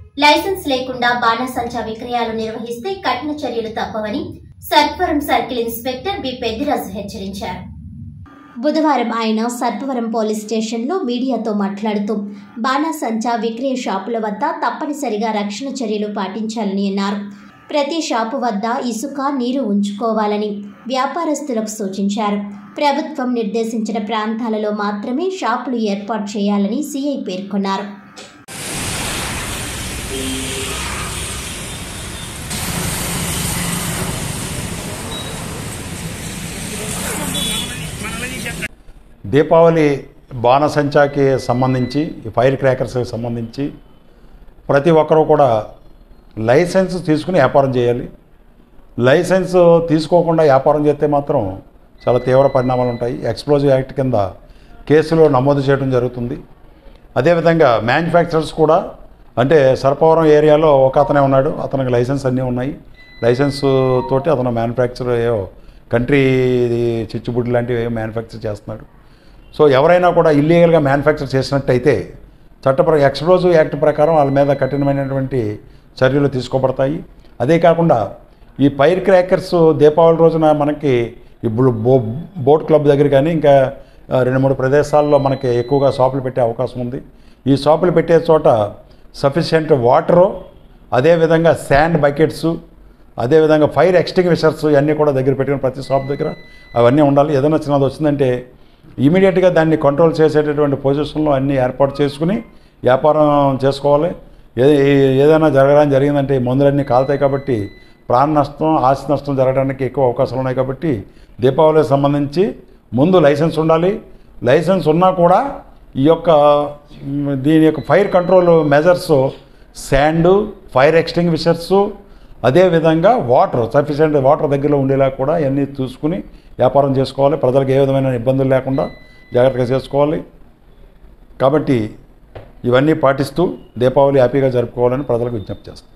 licence లేకుండా బాణసంచా విక్రయాలు నిర్వహిస్తే కఠిన చర్యలు తప్పవని Sarpavaram circle inspector B Peddiraju హెచ్చరించారు బుధవారం ఆయన సర్పవరం పోలీస్ స్టేషన్లో మీడియాతో మాట్లాడుతూ బాణాసంచా విక్రయ షాపుల వద్ద తప్పనిసరిగా రక్షణ చర్యలు పాటించాలని అన్నారు ప్రతి షాపు వద్ద ఇసుక నీరు ఉంచుకోవాలని వ్యాపారస్తులకు సూచించారు ప్రభుత్వం నిర్దేశించిన ప్రాంతాలలో మాత్రమే షాపులు ఏర్పాటు చేయాలని సీఐ పేర్కొన్నారు దీపావళి బాణసంచాకి సంబంధించి ఈ ఫైర్ క్రాకర్స్కి సంబంధించి ప్రతి ఒక్కరూ కూడా లైసెన్స్ తీసుకుని వ్యాపారం చేయాలి లైసెన్స్ తీసుకోకుండా వ్యాపారం చేస్తే మాత్రం చాలా తీవ్ర పరిణామాలు ఉంటాయి ఎక్స్ప్లోజివ్ యాక్ట్ కింద కేసులు నమోదు చేయడం జరుగుతుంది అదేవిధంగా మ్యానుఫ్యాక్చరర్స్ కూడా అంటే సర్పవరం ఏరియాలో ఒక అతనే ఉన్నాడు అతనికి లైసెన్స్ అన్నీ ఉన్నాయి లైసెన్స్ తోటి అతను మ్యానుఫ్యాక్చర్ ఏవో కంట్రీ చిచ్చుబుడ్డి లాంటివి ఏవో మ్యానుఫ్యాక్చర్ చేస్తున్నాడు సో ఎవరైనా కూడా ఇల్లీగల్గా మ్యానుఫ్యాక్చర్ చేసినట్టయితే చట్టప్ర ఎక్స్ప్లోజివ్ యాక్ట్ ప్రకారం వాళ్ళ మీద కఠినమైనటువంటి చర్యలు తీసుకోబడతాయి అదే కాకుండా ఈ పైర్ క్రాకర్స్ దీపావళి రోజున మనకి ఇప్పుడు బో బోట్ క్లబ్ దగ్గర కానీ ఇంకా ఆ, రెండు మూడు ప్రదేశాల్లో మనకి ఎక్కువగా షాపులు పెట్టే అవకాశం ఉంది ఈ షాపులు పెట్టే చోట సఫిషియెంట్ వాటరు అదేవిధంగా శాండ్ బకెట్స్ అదేవిధంగా ఫైర్ ఎక్స్టింగ్విషర్స్ ఇవన్నీ కూడా దగ్గర పెట్టుకుని ప్రతి షాప్ దగ్గర అవన్నీ ఉండాలి ఏదైనా చిన్నది వచ్చిందంటే ఇమీడియట్గా దాన్ని కంట్రోల్ చేసేటటువంటి పొజిషన్లో అన్నీ ఏర్పాటు చేసుకుని వ్యాపారం చేసుకోవాలి ఏ ఏ- ఏదైనా జరగడానికి జరిగిందంటే ఈ మందులన్నీ కాలుతాయి కాబట్టి ప్రాణ నష్టం ఆస్తి నష్టం జరగడానికి ఎక్కువ అవకాశాలు ఉన్నాయి కాబట్టి దీపావళికి సంబంధించి ముందు లైసెన్స్ ఉండాలి లైసెన్స్ ఉన్నా కూడా ఈ యొక్క మ్, దీని యొక్క fire control measures sand fire extinguishers అదేవిధంగా వాటర్ సఫిషియెంట్ వాటర్ దగ్గరలో ఉండేలా కూడా ఇవన్నీ చూసుకుని వ్యాపారం చేసుకోవాలి ప్రజలకు ఏ విధమైన ఇబ్బందులు లేకుండా జాగ్రత్తగా చేసుకోవాలి కాబట్టి ఇవన్నీ పాటిస్తూ దీపావళి హ్యాపీగా జరుపుకోవాలని ప్రజలకు విజ్ఞప్తి చేస్తాను